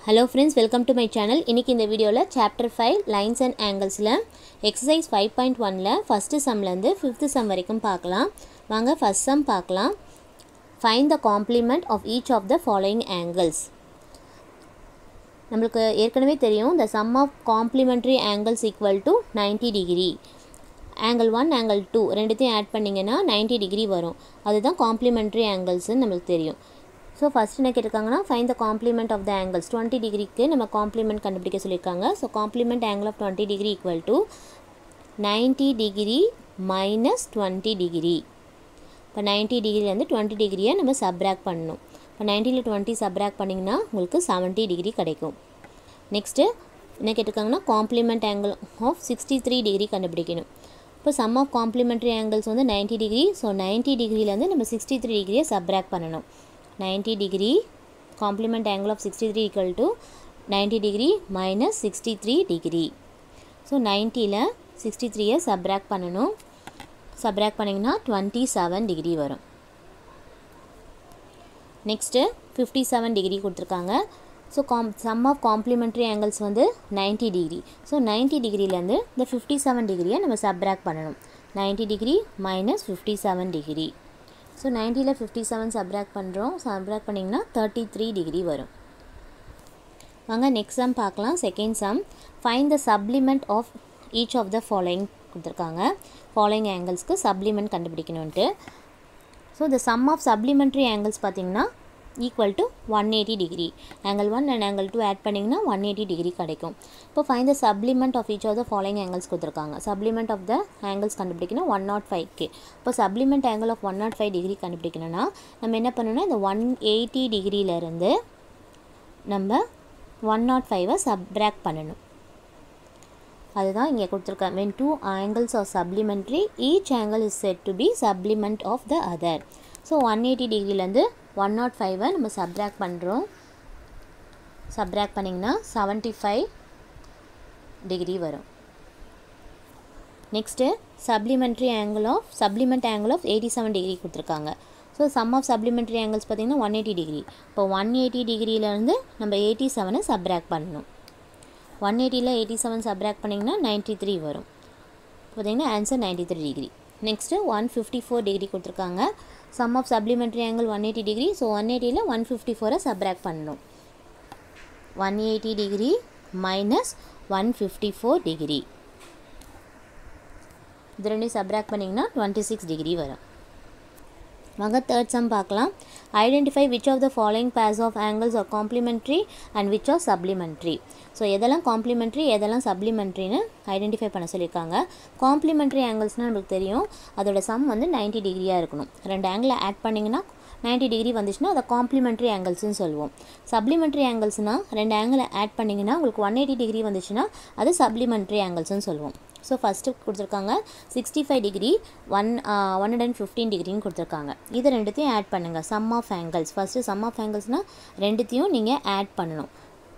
Hello friends welcome to my channel இன்றைக்கி இந்த வீடியோவில் சாப்டர் ஃபைவ் லைன்ஸ் அண்ட் ஆங்கிள்ஸில் எக்ஸசைஸ் ஃபைவ் பாயிண்ட் ஒனில் ஃபஸ்ட்டு சம்லேருந்து ஃபிஃப்த்து சம் வரைக்கும் பார்க்கலாம் வாங்க ஃபஸ்ட் சம் பார்க்கலாம் find the complement of each of the following angles நம்மளுக்கு ஏற்கனவே தெரியும் the sum of complementary angles equal to 90 degree angle one angle two ரெண்டுத்தையும் ஆட் பண்ணிங்கன்னா 90 டிகிரி வரும் அதுதான் காம்ப்ளிமெண்ட்ரி ஆங்கிள்ஸ்னு நம்மளுக்கு தெரியும் ஸோ ஃபஸ்ட் என்ன கேட்டிருக்காங்கன்னா find the complement of the angles twenty டிகிரிக்கு நம்ம காம்ப்ளிமெண்ட் கண்டுபிடிக்க சொல்லியிருக்காங்க so complement angle of twenty degree equal to ninety degree minus twenty degree இப்போ நைன்ட்டி டிகிரிலேருந்து டுவெண்ட்டி டிகிரியை நம்ம சப்ராக்ட் பண்ணணும் இப்போ நைன்ட்டியில் டுவெண்ட்டி சப்ராக்ட் பண்ணிங்கன்னா உங்களுக்கு செவன்ட்டி டிகிரி கிடைக்கும் நெக்ஸ்ட்டு என்ன கேட்டிருக்காங்கன்னா complement angle of sixty three degree கண்டுபிடிக்கணும் இப்போ சம் ஆஃப் காம்ப்ளிமெண்ட்ரி ஆங்கிள்ஸ் வந்து நைன்ட்டி டிகிரி ஸோ நைன்ட்டி டிகிரிலேருந்து நம்ம சிக்ஸ்டி த்ரீ டிகிரியை சப்ராக்ட் பண்ணணும் 90 degree complement angle of 63 equal to 90 degree minus 63 degree so நைன்ட்டியில் சிக்ஸ்டி த்ரீயை சப்ராக்ட் பண்ணணும் சப்ராக்ட் பண்ணிங்கன்னா டுவெண்ட்டி செவன் டிகிரி வரும் நெக்ஸ்ட்டு ஃபிஃப்டி செவன் டிகிரி கொடுத்துருக்காங்க so com sum of complementary angles வந்து நைன்ட்டி டிகிரி ஸோ நைன்ட்டி டிகிரிலேருந்து இந்த ஃபிஃப்டி செவன் டிகிரியை நம்ம சப்ராக்ட் பண்ணணும் ninety degree minus fifty seven degree so நைன்ட்டியில் ஃபிஃப்டி செவன் சப்ராக்ட் பண்ணுறோம் சப்ராக்ட் பண்ணிங்கன்னா தேர்ட்டி த்ரீ டிகிரி வரும் வாங்க நெக்ஸ்ட் சம் பார்க்கலாம் second sum find the supplement of each of the following கொடுத்துருக்காங்க ஃபாலோயிங் ஆங்கிள்ஸ்க்கு சப்ளிமெண்ட் கண்டுபிடிக்கணுன்ட்டு so the sum of supplementary angles பார்த்தீங்கன்னா equal to one eighty degree angle one and angle two add பண்ணிங்கன்னா one eighty degree கிடைக்கும் இப்போ find the supplement of each of the following angles கொடுத்துருக்காங்க supplement of the angles கண்டுபிடிக்கணும் one not ஃபைவ்க்கு இப்போ supplement angle of one not five degree கண்டுபிடிக்கணும்னா நம்ம என்ன பண்ணணும்னா இந்த ஒன் எயிட்டி டிகிரியிலேருந்து நம்ம ஒன் நாட் ஃபைவை சப்ராக்ட் பண்ணணும் அதுதான் இங்கே கொடுத்துருக்கேன் when two angles are supplementary each angle is set to be supplement of the other so one eighty டிகிரிலேருந்து ஒன் நாட் ஃபைவை நம்ம சப்ராக்ட் பண்ணுறோம் சப்ராக்ட் பண்ணிங்கன்னா செவன்ட்டி ஃபைவ் டிகிரி வரும் next supplementary angle of supplement angle of eighty seven degree கொடுத்துருக்காங்க so sum of supplementary angles பார்த்திங்கன்னா one eighty degree இப்போ one eighty டிகிரியிலேருந்து நம்ம எயிட்டி செவனை சப்ராக்ட் பண்ணணும் ஒன் எயிட்டியில் எயிட்டி செவன் சப்ராக்ட் பண்ணிங்கன்னா நைன்ட்டி த்ரீ வரும் பார்த்திங்கன்னா answer ninety three degree next one fifty four degree கொடுத்துருக்காங்க sum of supplementary angle one eighty degree so one எயிட்டியில் ஒன் ஃபிஃப்டி ஃபோரை சப்ராக்ட் பண்ணணும் one eighty degree minus one fifty four degree இது ரெண்டையும் subtract பண்ணிங்கன்னா twenty six degree வரும் வாங்க third sum பார்க்கலாம் identify which of the following pairs of angles are complementary and which are supplementary so எதெல்லாம் complementary எதெல்லாம் சப்ளிமெண்ட்ரின்னு ஐடென்டிஃபை பண்ண சொல்லியிருக்காங்க காம்ப்ளிமெண்ட்ரி ஆங்கிள்ஸ்னால் நமக்கு தெரியும் அதோட சம் வந்து நைன்ட்டி டிகிரியாக இருக்கணும் ரெண்டு ஆங்கிளை ஆட் பண்ணிங்கன்னா நைன்ட்டி டிகிரி வந்துச்சுன்னா அதை காம்ப்ளிமெண்ட்ரி ஆங்கிள்ஸ்னு சொல்லுவோம் சப்ளிமெண்ட்ரி ஆங்கிள்ஸ்னால் ரெண்டு ஆங்கிளை ஆட் பண்ணிங்கன்னா உங்களுக்கு ஒன் எயிட்டி டிகிரி வந்துச்சுன்னா அது சப்ளிமெண்ட்ரி ஆங்கிள்ஸ்னு சொல்லுவோம் ஸோ ஃபஸ்ட்டு கொடுத்துருக்காங்க sixty five degree one one hundred and fifteen டிகிரின்னு கொடுத்துருக்காங்க இது ரெண்டுத்தையும் ஆட் பண்ணுங்கள் sum of angles first sum of ஆங்கிள்ஸ்னால் ரெண்டுத்தையும் நீங்கள் ஆட் பண்ணணும்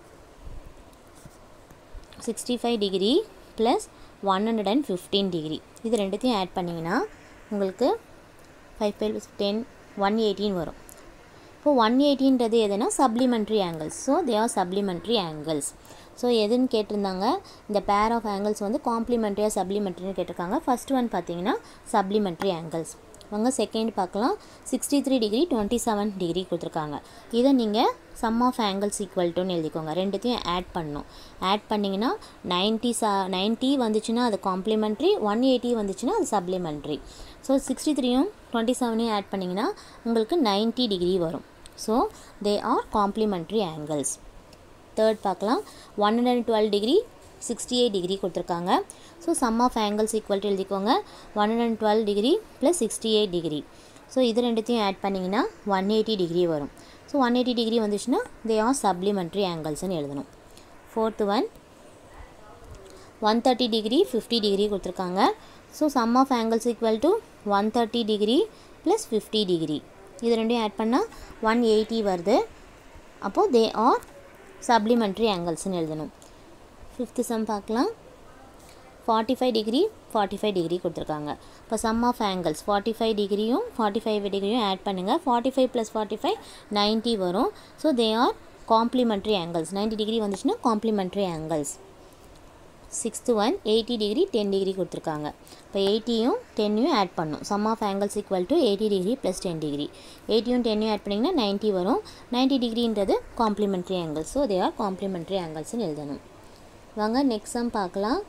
sixty five degree plus one hundred and fifteen degree இது ரெண்டுத்தையும் ஆட் பண்ணிங்கன்னா உங்களுக்கு ஃபைவ் ப்ளஸ் டென் ஒன் எயிட்டின் வரும் இப்போ ஒன் எயிட்டின்றது எதுனா supplementary angles so they are supplementary angles so எதுன்னு கேட்டிருந்தாங்க இந்த பேர் ஆஃப் ஆங்கிள்ஸ் வந்து காம்ப்ளிமெண்ட்ரியாக சப்ளிமெண்ட்ரின்னு கேட்டிருக்காங்க ஃபஸ்ட் ஒன் பார்த்தீங்கன்னா சப்ளிமெண்ட்ரி ஆங்கிள்ஸ் வாங்க செகண்ட் பார்க்கலாம் sixty three degree twenty seven degree கொடுத்துருக்காங்க இதை நீங்கள் சம் ஆஃப் ஆங்கிள்ஸ் ஈக்குவல் டுன்னு எழுதிக்கோங்க ரெண்டுத்தையும் ஆட் பண்ணணும் ஆட் பண்ணிங்கன்னா நைன்ட்டி ச நைன்ட்டி வந்துச்சுன்னா அது காம்ப்ளிமெண்ட்ரி ஒன் எயிட்டி வந்துச்சுன்னா அது சப்ளிமெண்ட்ரி ஸோ சிக்ஸ்டி த்ரீயும் டுவெண்ட்டி செவனையும் ஆட் பண்ணிங்கன்னா உங்களுக்கு நைன்ட்டி டிகிரி வரும் so they are complementary angles third பார்க்கலாம் one hundred and twelve degree sixty eight degree கொடுத்துருக்காங்க so sum of angles equal to எழுதிக்கோங்க one hundred and twelve degree plus sixty eight degree so இது ரெண்டுத்தையும் add பண்ணிங்கன்னா one eighty degree வரும் so one eighty degree வந்துச்சுன்னா they are supplementary ஆங்கிள்ஸ்னு எழுதணும் fourth one one thirty degree fifty degree கொடுத்துருக்காங்க so sum of angles equal to one thirty degree plus fifty degree இது ரெண்டையும் ஆட் பண்ணால் one eighty வருது அப்போது தே ஆர் சப்ளிமெண்ட்ரி ஆங்கிள்ஸ்னு எழுதணும் ஃபிஃப்த்து சம் பார்க்கலாம் forty five degree forty five degree கொடுத்துருக்காங்க இப்போ sum of angles forty five டிகிரியும் ஃபார்ட்டி ஃபைவ் டிகிரியும் ஆட் பண்ணுங்கள் forty five plus forty five ninety வரும் so they are complementary angles 90 degree வந்துச்சுன்னா complementary angles sixth one eighty degree ten degree கொடுத்துருக்காங்க இப்போ எயிட்டியும் டென்னையும் ஆட் பண்ணும் sum of angles equal to eighty degree plus ten degree எயிட்டியும் டென்னையும் add பண்ணிங்கன்னா நைன்ட்டி வரும் நைன்ட்டி டிகிரின்றது complementary angles so they are complementary ஆங்கிள்ஸ்னு எழுதணும் வாங்க நெக்ஸ்ட் சம் பார்க்கலாம்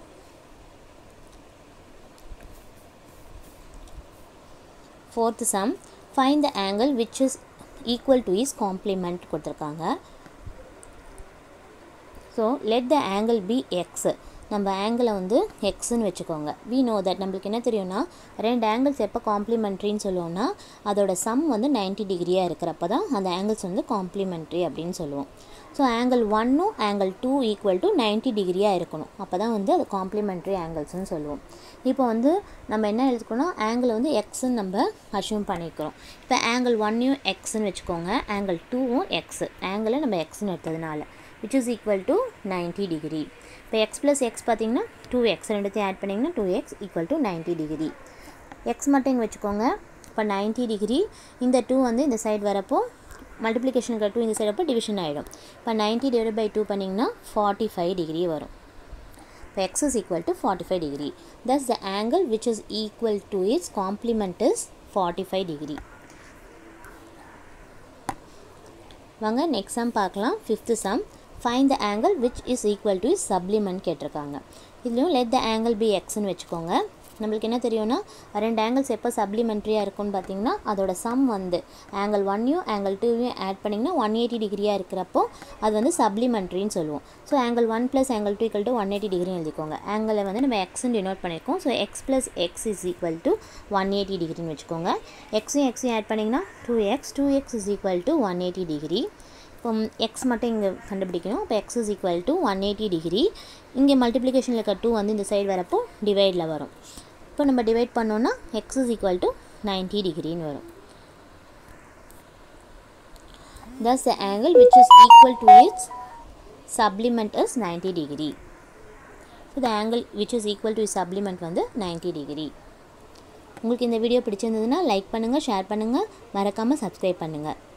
fourth sum find the angle which is equal to is complement கொடுத்துருக்காங்க so let the angle be x நம்ம ஆங்கிளை வந்து எக்ஸ்ன்னு வச்சுக்கோங்க வி நோ தட் நம்மளுக்கு என்ன தெரியும்னா ரெண்டு ஆங்கிள்ஸ் எப்போ காம்ப்ளிமெண்ட்ரின்னு சொல்லுவோம்னா அதோட சம் வந்து 90 டிகிரியாக இருக்கிறப்ப தான் அந்த ஆங்கிள்ஸ் வந்து காம்ப்ளிமெண்ட்ரி அப்படின்னு சொல்லுவோம் ஸோ ஆங்கிள் ஒன்னும் angle two equal to ninety டிகிரியாக இருக்கணும் அப்போ தான் வந்து அது காம்ப்ளிமெண்ட்ரி ஆங்கிள்ஸ்னு சொல்லுவோம் இப்போ வந்து நம்ம என்ன எழுதிக்கணும் ஆங்கிள் வந்து எக்ஸ்ன்னு நம்ம அஷ்யூம் பண்ணிக்கிறோம் இப்போ ஆங்கிள் ஒன்னையும் எக்ஸ்ன்னு வச்சுக்கோங்க ஆங்கிள் டூவும் எக்ஸ் ஆங்கிளை நம்ம எக்ஸ்ன்னு எடுத்ததுனால which is equal to ninety degree இப்போ எக்ஸ் ப்ளஸ் எக்ஸ் பார்த்தீங்கன்னா டூ எக்ஸ் ரெண்டுத்தையும் ஆட் பண்ணிங்கன்னா two x equal to ninety degree x மட்டும் இங்கே வச்சுக்கோங்க இப்போ நைன்ட்டி டிகிரி இந்த டூ வந்து இந்த சைடு வரப்போ மல்டிப்ளிகேஷனுக்கு டூ இந்த சைடு அப்போ டிவிஷன் ஆகிடும் இப்போ நைன்ட்டி டிவைட் பை டூ பண்ணிங்கன்னா ஃபார்ட்டி ஃபைவ் டிகிரி வரும் இப்போ x is equal to 45 degree. Thus the angle which is equal to its complement is 45 degree. வாங்க நெக்ஸ்ட் சம் பார்க்கலாம் fifth sum find the angle which is equal to is supplement கேட்டிருக்காங்க இதுலேயும் let the angle B எக்ஸ்னு வச்சுக்கோங்க நம்மளுக்கு என்ன தெரியும்னா ரெண்டு ஆங்கிள்ஸ் எப்போ சப்ளிமெண்ட்ரியாக இருக்கும்னு பார்த்தீங்கன்னா அதோட சம் வந்து ஆங்கிள் ஒன்னையும் ஆங்கிள் டூவையும் ஆட் பண்ணிங்கன்னா ஒன் எயிட்டி டிகிரியாக இருக்கிறப்போ அது வந்து சப்ளிமெண்ட்ரின்னு சொல்லுவோம் so angle one plus angle two equal to one eighty degree எழுதிக்கோங்க ஆங்கிளை வந்து நம்ம எக்ஸ்ன்னு டினோட் பண்ணியிருக்கோம் so x plus x is equal to one eighty டிகிரின்னு வச்சுக்கோங்க எக்ஸையும் எக்ஸையும் ஆட் பண்ணிங்கன்னா two x two x is equal to one eighty degree இப்போ எக்ஸ் மட்டும் இங்கே கண்டுபிடிக்கணும் இப்போ x is equal to one eighty degree இங்கே மல்டிப்ளிகேஷனில் இருக்க டூ வந்து இந்த சைடு வரப்போ டிவைடில் வரும் இப்போ நம்ம டிவைட் பண்ணோன்னா x is equal to ninety டிகிரின்னு வரும் thus the angle which is equal to its supplement is 90 degree so the angle which is equal to its supplement வந்து 90 degree உங்களுக்கு இந்த வீடியோ பிடிச்சிருந்ததுன்னா லைக் பண்ணுங்கள் ஷேர் பண்ணுங்கள் மறக்காமல் சப்ஸ்கிரைப் பண்ணுங்கள்